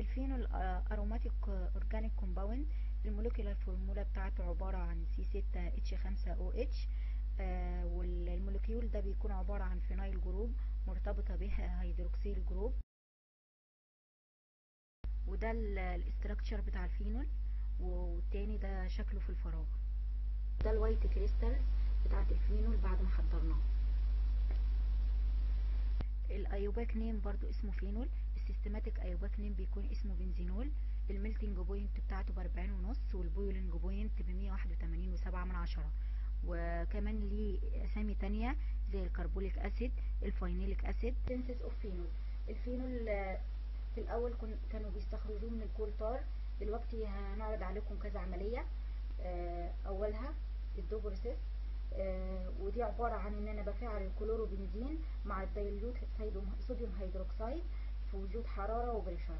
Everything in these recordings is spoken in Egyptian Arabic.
الفينول اروماتيك اورجانيك كومباوند المولكيولار فورمولا بتاعته عبارة عن C6H5OH آه والمولكيول ده بيكون عبارة عن فينايل جروب مرتبطة بها هيدروكسيل جروب وده الاستراكشر بتاع الفينول والتاني ده شكله في الفراغ ده الوايت كريستال بتاعت الفينول بعد ما حضرناه الايوباك نيم برضو اسمه فينول السيستماتيك ايوباك نيم بيكون اسمه بنزينول الميلتنج بوينت بتاعته باربعين ونص والبويلنج بوينت بمية واحد وتمانين وسبعة من عشرة وكمان ليه اسامي تانية زي الكربوليك اسيد الفاينيليك اسيد سينثيس اوف فينول الفينول في الاول كانوا بيستخرجوه من الكولتار دلوقتي هنعرض عليكم كذا عملية اولها الدوبروسيس آه ودي عبارة عن ان انا بفعل الكلوروبنزين مع الديليوت صوديوم هيدروكسيد في وجود حرارة وبريشر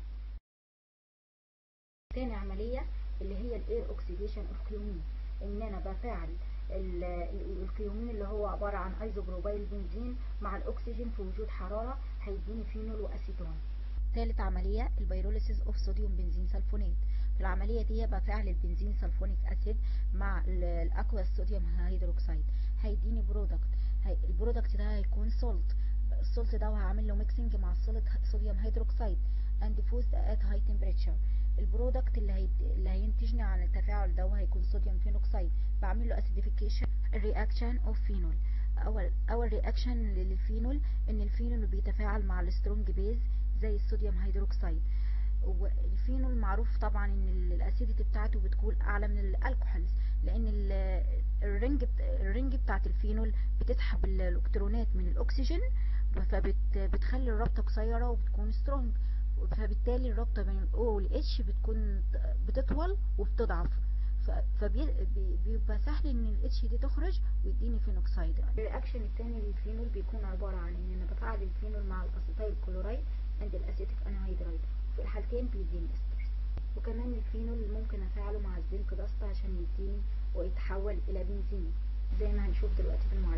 تاني عملية اللي هي الاير اوكسيديشن اوف كلومين ان انا بفعل الكلومين اللي هو عبارة عن ايزوبروبايل بنزين مع الاكسجين في وجود حرارة هيديني فينول واسيتون ثالث عملية البيروليسيس اوف صوديوم بنزين سلفونات في العملية دي بفعل البنزين سلفونيك اسيد مع الاكوا صوديوم هيدروكسيد هيديني برودكت هي البرودكت ده هيكون سولت السولت ده هعمل له ميكسنج مع السوليد صوديوم هيدروكسيد اند فوزد ات هاي تمبريتشر البرودكت اللي هي اللي هينتجني عن التفاعل ده هيكون صوديوم فينوكسيد بعمل له اسيديفيكيشن الرياكشن اوف فينول اول اول رياكشن للفينول ان الفينول بيتفاعل مع السترونج بيز زي الصوديوم هيدروكسيد والفينول معروف طبعا ان الاسيديتي بتاعته بتكون اعلى من الالكحولز لان الرنج الرنج بتاعت الفينول بتسحب الالكترونات من الاكسجين فبتخلي الرابطه قصيره وبتكون سترونج فبالتالي الرابطه بين الاو والاتش بتكون بتطول وبتضعف فبيبقى سهل ان الاتش دي تخرج ويديني فينوكسيد الرياكشن الثاني للفينول بيكون عباره عن ان انا بفعل الفينول مع الاسيتايل كلورايد عند الاسيتيك انهيدرايد في الحالتين بيديني استرس وكمان الفينول ممكن افعله مع الزنك داست عشان يديني ويتحول الى بنزين زي ما هنشوف دلوقتي في المعادله